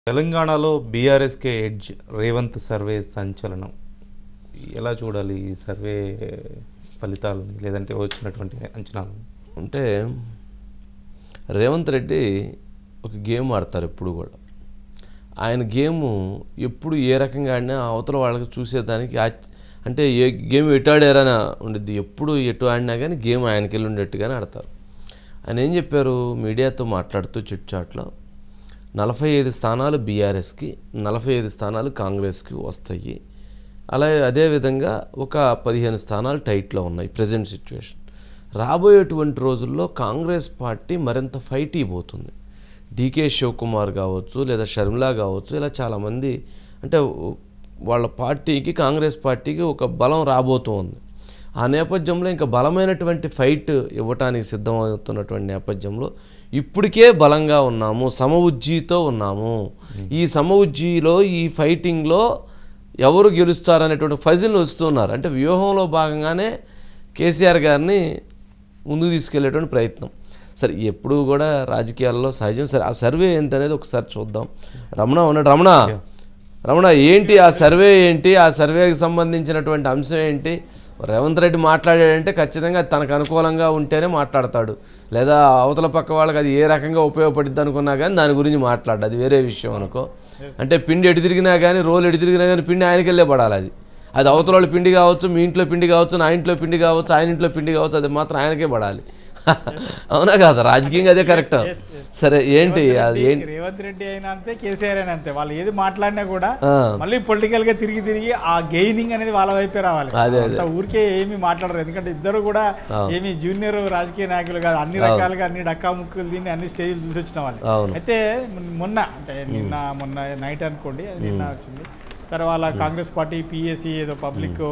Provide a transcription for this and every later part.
తెలంగాణలో బీఆర్ఎస్కే edge Revanth survey సంచలనం ఎలా చూడాలి ఈ సర్వే ఫలితాలని లేదంటే వచ్చినటువంటి అంచనాలు అంటే రేవంత్ రెడ్డి ఒక గేమ్ ఆడతారు ఎప్పుడు కూడా ఆయన గేము ఎప్పుడు ఏ రకంగా ఆడినా అవతల వాళ్ళకి చూసేదానికి ఆచ్- అంటే ఏ గేమ్ ఎటు ఆడారని ఉండిద్ది ఎప్పుడు ఎటు ఆడినా కానీ గేమ్ ఆయనకి వెళ్ళి ఉండేట్టుగానే ఆడతారు ఆయన ఏం చెప్పారు మీడియాతో మాట్లాడుతూ చిట్చాట్లో నలభై ఐదు స్థానాలు బీఆర్ఎస్కి నలభై ఐదు స్థానాలు కాంగ్రెస్కి వస్తాయి అలాగే అదేవిధంగా ఒక పదిహేను స్థానాలు టైట్లో ఉన్నాయి ప్రజెంట్ సిచ్యువేషన్ రాబోయేటువంటి రోజుల్లో కాంగ్రెస్ పార్టీ మరింత ఫైట్ ఇవ్వబోతుంది డీకే శివకుమార్ కావచ్చు లేదా షర్మిల కావచ్చు ఇలా చాలామంది అంటే వాళ్ళ పార్టీకి కాంగ్రెస్ పార్టీకి ఒక బలం రాబోతోంది ఆ నేపథ్యంలో ఇంకా బలమైనటువంటి ఫైట్ ఇవ్వటానికి సిద్ధమవుతున్నటువంటి నేపథ్యంలో ఇప్పటికే బలంగా ఉన్నాము సమ ఉజ్జీతో ఉన్నాము ఈ సమ ఉజ్జీలో ఈ ఫైటింగ్లో ఎవరు గెలుస్తారనేటువంటి ఫజిల్ వస్తున్నారు అంటే వ్యూహంలో భాగంగానే కేసీఆర్ గారిని ముందుకు తీసుకెళ్లేటువంటి ప్రయత్నం సరే ఎప్పుడు కూడా రాజకీయాల్లో సహజం సరే ఆ సర్వే ఏంటనేది ఒకసారి చూద్దాం రమణ ఉన్నాడు రమణ రమణ ఏంటి ఆ సర్వే ఏంటి ఆ సర్వేకి సంబంధించినటువంటి అంశం ఏంటి రేవంత్ రెడ్డి మాట్లాడాడంటే ఖచ్చితంగా తనకు అనుకూలంగా ఉంటేనే మాట్లాడతాడు లేదా అవతల పక్క వాళ్ళకి అది ఏ రకంగా ఉపయోగపడుద్ది అనుకున్నా కానీ దాని గురించి మాట్లాడు అది వేరే విషయం అనుకో అంటే పిండి ఎటు తిరిగినా కానీ రోలు ఎటు తిరిగినా కానీ పిండి ఆయనకెళ్ళే పడాలి అది అది అవతల వాళ్ళ పిండి కావచ్చు మీ ఇంట్లో పిండి కావచ్చు నా ఇంట్లో పిండి కావచ్చు ఆయన ఇంట్లో పిండి కావచ్చు అది మాత్రం ఆయనకే పడాలి అవునా కాదా రాజకీయంగా అదే కరెక్ట్ సరే ఏంటి అది ఏంటి రేవంత్ రెడ్డి అయినా అంతే కేసీఆర్ అయినా అంతే వాళ్ళు ఏది మాట్లాడినా కూడా ఆ. మళ్ళీ పొలిటికల్ గా తిరిగి తిరిగి ఆ గెయినింగ్ అనేది వాళ్ళ వైపే రావాలి అదే, అంత ఊరికే ఏమి మాట్లాడరు ఎందుకంటే ఇద్దరు కూడా ఏమి జూనియర్ రాజకీయ నాయకులు కాదు అన్ని రకాలుగా అన్ని డక్కా ముక్కులు దీన్ని అన్ని స్టేజ్లు చూసి వచ్చిన వాళ్ళు అవును. అయితే మొన్న అంటే నిన్న మొన్న నైట్ అనుకోండి అది నిన్న వచ్చింది సరే వాళ్ళ కాంగ్రెస్ పార్టీ పిఎస్సి ఏదో పబ్లిక్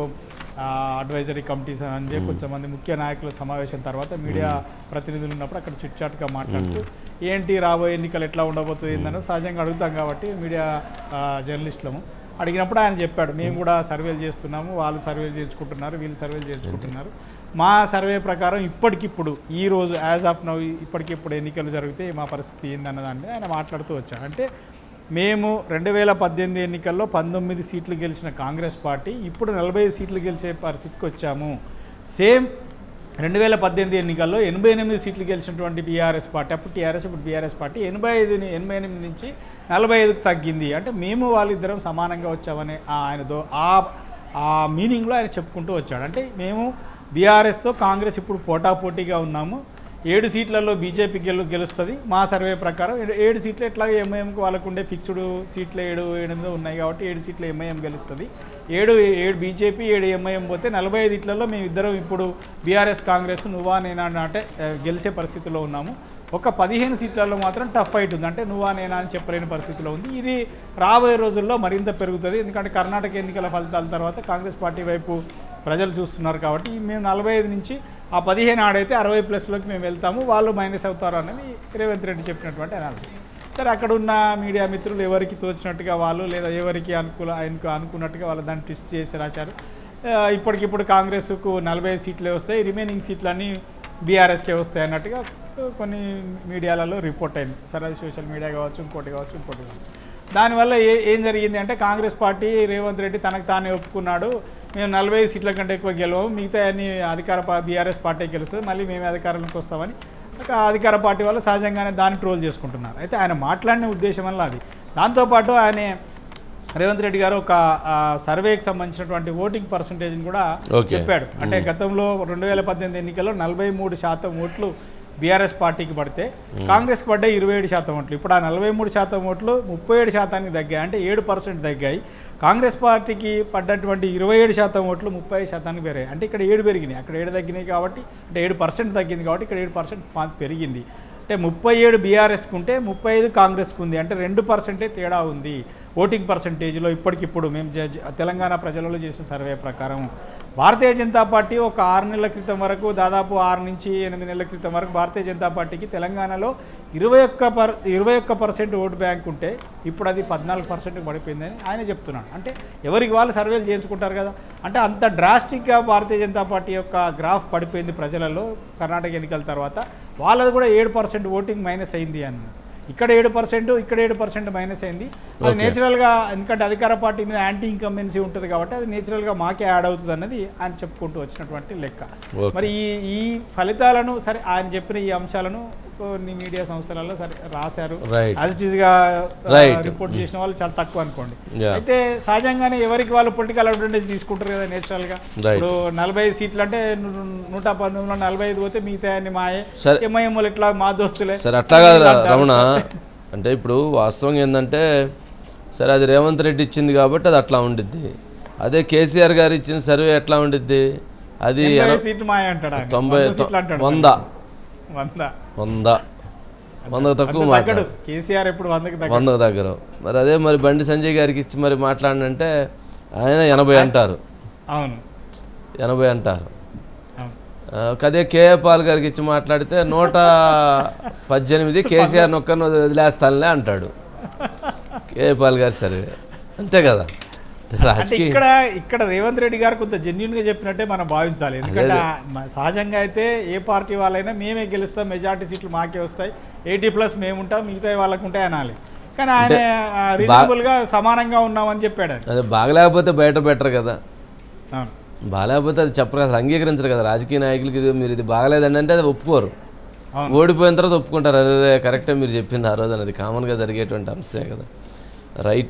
అడ్వైజరీ కమిటీస్ అని చెప్పి కొంచెం మంది ముఖ్య నాయకుల సమావేశం తర్వాత మీడియా ప్రతినిధులు ఉన్నప్పుడు అక్కడ చిట్ చాట్గా మాట్లాడుతూ ఏంటి రాబోయే ఎన్నికలు ఎట్లా ఉండబోతుంది ఏందని సహజంగా అడుగుతాం కాబట్టి మీడియా జర్నలిస్టులము అడిగినప్పుడు ఆయన చెప్పాడు మేము కూడా సర్వేలు చేస్తున్నాము వాళ్ళు సర్వేలు చేయించుకుంటున్నారు వీళ్ళు సర్వేలు చేయించుకుంటున్నారు మా సర్వే ప్రకారం ఇప్పటికిప్పుడు ఈ రోజు యాజ్ ఆఫ్ నౌ ఇప్పటికిప్పుడు ఎన్నికలు జరిగితే మా పరిస్థితి ఏందన్న దాన్ని ఆయన మాట్లాడుతూ వచ్చాడు అంటే మేము రెండు వేల పద్దెనిమిది ఎన్నికల్లో పంతొమ్మిది సీట్లు గెలిచిన కాంగ్రెస్ పార్టీ ఇప్పుడు నలభై ఐదు సీట్లు గెలిచే పరిస్థితికి వచ్చాము సేమ్ రెండు వేల పద్దెనిమిది ఎన్నికల్లో ఎనభై ఎనిమిది సీట్లు గెలిచినటువంటి బీఆర్ఎస్ పార్టీ అప్పుడు టీఆర్ఎస్ ఇప్పుడు బీఆర్ఎస్ పార్టీ ఎనభై ఐదు ఎనభై ఎనిమిది నుంచి నలభై ఐదుకు తగ్గింది అంటే మేము వాళ్ళిద్దరం సమానంగా వచ్చామనే ఆ ఆయన దో ఆ ఆ మీనింగ్లో ఆయన చెప్పుకుంటూ వచ్చాడు అంటే మేము బీఆర్ఎస్తో కాంగ్రెస్ ఇప్పుడు పోటాపోటీగా ఉన్నాము ఏడు సీట్లలో బీజేపీ గెలు గెలుస్తుంది మా సర్వే ప్రకారం ఏడు- ఏడు సీట్లు ఎట్లాగో ఎంఐఎంకి వాళ్ళకు ఉండే ఫిక్స్డ్ సీట్లు ఏడు ఎనిమిది ఉన్నాయి కాబట్టి ఏడు సీట్లు ఎంఐఎం గెలుస్తుంది ఏడు ఏడు బీజేపీ ఏడు ఎంఐఎం పోతే నలభై ఐదు ఇట్లలో మేము ఇద్దరం ఇప్పుడు బీఆర్ఎస్ కాంగ్రెస్ నువ్వా నేనా అంటే ఆ, గెలిచే పరిస్థితిలో ఉన్నాము ఒక పదిహేను సీట్లలో మాత్రం టఫ్ ఫైట్ ఉంది అంటే నువ్వా నేనా అని చెప్పలేని పరిస్థితిలో ఉంది ఇది రాబోయే రోజుల్లో మరింత పెరుగుతుంది ఎందుకంటే కర్ణాటక ఎన్నికల ఫలితాల తర్వాత కాంగ్రెస్ పార్టీ వైపు ప్రజలు చూస్తున్నారు కాబట్టి మేము నలభై ఐదు నుంచి ఆ పదిహేను ఆడైతే అరవై ప్లస్లోకి మేము వెళ్తాము వాళ్ళు మైనస్ అవుతారు అనేది రేవంత్ రెడ్డి చెప్పినటువంటి అనాలిసిస్ సరే అక్కడ ఉన్న మీడియా మిత్రులు ఎవరికి తోచినట్టుగా వాళ్ళు లేదా ఎవరికి అనుకూల ఆయనకు అనుకున్నట్టుగా వాళ్ళు దాన్ని ట్విస్ట్ చేసి రాశారు ఆ, ఇప్పటికిప్పుడు కాంగ్రెస్కు నలభై ఐదు సీట్లే వస్తాయి రిమైనింగ్ సీట్లన్నీ బీఆర్ఎస్కే వస్తాయి అన్నట్టుగా కొన్ని మీడియాలలో రిపోర్ట్ అయింది సరే అది సోషల్ మీడియా కావచ్చు ఇంకోటి కావచ్చు ఇంకోటి కావచ్చు దానివల్ల ఏ ఏం జరిగింది అంటే కాంగ్రెస్ పార్టీ రేవంత్ రెడ్డి తనకు తానే ఒప్పుకున్నాడు మేము నలభై ఐదు సీట్ల కంటే ఎక్కువ గెలవము మిగతా అన్ని అధికార పా- బీఆర్ఎస్ పార్టీ గెలుస్తుంది మళ్ళీ మేము అధికారంలోకి వస్తామని ఒక అధికార పార్టీ వాళ్ళు సహజంగానే దాన్ని ట్రోల్ చేసుకుంటున్నారు అయితే ఆయన మాట్లాడిన ఉద్దేశం వల్ల అది దాంతోపాటు ఆయన రేవంత్ రెడ్డి గారు ఒక ఆ, సర్వేకి సంబంధించినటువంటి ఓటింగ్ పర్సంటేజ్ని కూడా Okay. చెప్పాడు అంటే గతంలో రెండు వేల పద్దెనిమిది ఎన్నికల్లో నలభై మూడు శాతం ఓట్లు బీఆర్ఎస్ పార్టీకి పడితే కాంగ్రెస్కి పడ్డాయి ఇరవై ఏడు శాతం ఓట్లు ఇప్పుడు ఆ నలభై మూడు శాతం ఓట్లు ముప్పై ఏడు శాతానికి తగ్గాయి అంటే ఏడు పర్సెంట్ తగ్గాయి కాంగ్రెస్ పార్టీకి పడ్డటువంటి ఇరవై ఏడు శాతం ఓట్లు ముప్పై శాతానికి పెరిగాయి అంటే ఇక్కడ ఏడు పెరిగినాయి అక్కడ ఏడు తగ్గినాయి కాబట్టి అంటే ఏడు పర్సెంట్ తగ్గింది కాబట్టి ఇక్కడ ఏడు పర్సెంట్ పెరిగింది అంటే ముప్పై ఏడు బీఆర్ఎస్కి ఉంటే ముప్పై ఐదు కాంగ్రెస్కి ఉంది అంటే రెండు పర్సెంటే తేడా ఉంది ఓటింగ్ పర్సంటేజ్లో ఇప్పటికిప్పుడు మేము జ- జ- తెలంగాణ ప్రజలలో చేసిన సర్వే ప్రకారం భారతీయ జనతా పార్టీ ఒక ఆరు నెలల క్రితం వరకు దాదాపు ఆరు నుంచి ఎనిమిది నెలల క్రితం వరకు భారతీయ జనతా పార్టీకి తెలంగాణలో ఇరవై ఒక్క పర్ ఇరవై ఒక్క పర్సెంట్ ఓటు బ్యాంక్ ఉంటే ఇప్పుడు అది పద్నాలుగు పర్సెంట్ పడిపోయిందని ఆయన చెప్తున్నాడు అంటే ఎవరికి వాళ్ళు సర్వేలు చేయించుకుంటారు కదా అంటే అంత డ్రాస్టిక్గా భారతీయ జనతా పార్టీ యొక్క గ్రాఫ్ పడిపోయింది ప్రజలలో కర్ణాటక ఎన్నికల తర్వాత వాళ్ళది కూడా ఏడు పర్సెంట్ ఓటింగ్ మైనస్ అయింది అన్న ఇక్కడ ఏడు పర్సెంట్ ఇక్కడ ఏడు పర్సెంట్ మైనస్ అయింది అది నేచురల్గా ఎందుకంటే అధికార పార్టీ మీద యాంటీ ఇన్కంబెన్సీ ఉంటుంది కాబట్టి అది నేచురల్గా మాకే యాడ్ అవుతుంది అన్నది ఆయన చెప్పుకుంటూ వచ్చినటువంటి లెక్క Okay. మరి ఈ ఈ ఫలితాలను సరే ఆయన చెప్పిన ఈ అంశాలను కొన్ని మీడియా సంస్థలలో సరే రాశారు Right. యాజ్ ఇట్ ఈస్గా Right. రిపోర్ట్ చేసిన వాళ్ళు చాలా తక్కువ అనుకోండి Yeah. అయితే సహజంగానే ఎవరికి వాళ్ళు పొలిటికల్ అడ్వాంటేజ్ తీసుకుంటారు కదా నేచురల్ గా Right. ఇప్పుడు నలభై ఐదు సీట్లు అంటే ను- నూట పంతొమ్మిదిలో నలభై ఐదు పోతే మిగతా అన్ని మాయే సరే. ఎంఐఎంలు ఇట్లా మా దోస్తులే సరే అట్లా కాదు రా- అంటారు. రమణ అంటే ఇప్పుడు వాస్తవం ఏంటంటే సరే అది రేవంత్ రెడ్డి ఇచ్చింది కాబట్టి అది అట్లా ఉండిద్ది అదే కేసీఆర్ గారు ఇచ్చిన సర్వే ఎట్లా ఉండిద్ది అది ఎనభై ఎన- సీట్లు మాయ అంటాడు ఆయన. తొంభై వంద సీట్లు అంటాడు వంద వంద వంద వందకు తక్కువ అంత తగ్గడు మాట్లాడు కేసీఆర్ ఎప్పుడు వందకి తగ్గడు వందకు దగ్గర మరి అదే మరి బండి సంజయ్ గారికి ఇచ్చి మరి మాట్లాడినంటే ఆయన ఎనభై అంటారు అవును ఎనభై అంటారు అవును ఆ, అదే కేఏ పాల్ గారికి ఇచ్చి మాట్లాడితే నూట పద్దెనిమిది కేసీఆర్ నొక్కను వదిలేస్తానులే అంటాడు కేఏ పాల్ గారి సర్వే అంతే కదా అంటే రాజకీయ ఇక్కడ ఇక్కడ రేవంత్ రెడ్డి గారు కొంత జెన్యున్ గా చెప్పినట్టే మనం భావించాలి ఎందుకంటే ఆ మ- సహజంగా అయితే ఏ పార్టీ వాళ్ళైనా మేమే గెలుస్తాం మెజార్టీ సీట్లు మాకే వస్తాయి ఎయిటీ ప్లస్ మేము ఉంటాం మిగతా వాళ్ళకు ఉంటాయి అనాలి కానీ ఆయన రీజనబుల్ గా సమానంగా ఉన్నామని చెప్పాడు ఆయన. అదే బాగలేకపోతే బయట బెటర్ కదా అవును బాగలేకపోతే అది చెప్పరు కదా అంగీకరించరు కదా రాజకీయ నాయకులకి ఇది మీరు ఇది బాగలేదండి అంటే అది ఒప్పుకోరు అవును. ఓడిపోయిన తర్వాత ఒప్పుకుంటారు అరే కరెక్టే మీరు చెప్పింది ఆ రోజు అది కామన్గా జరిగేటువంటి అంశమే కదా రైట్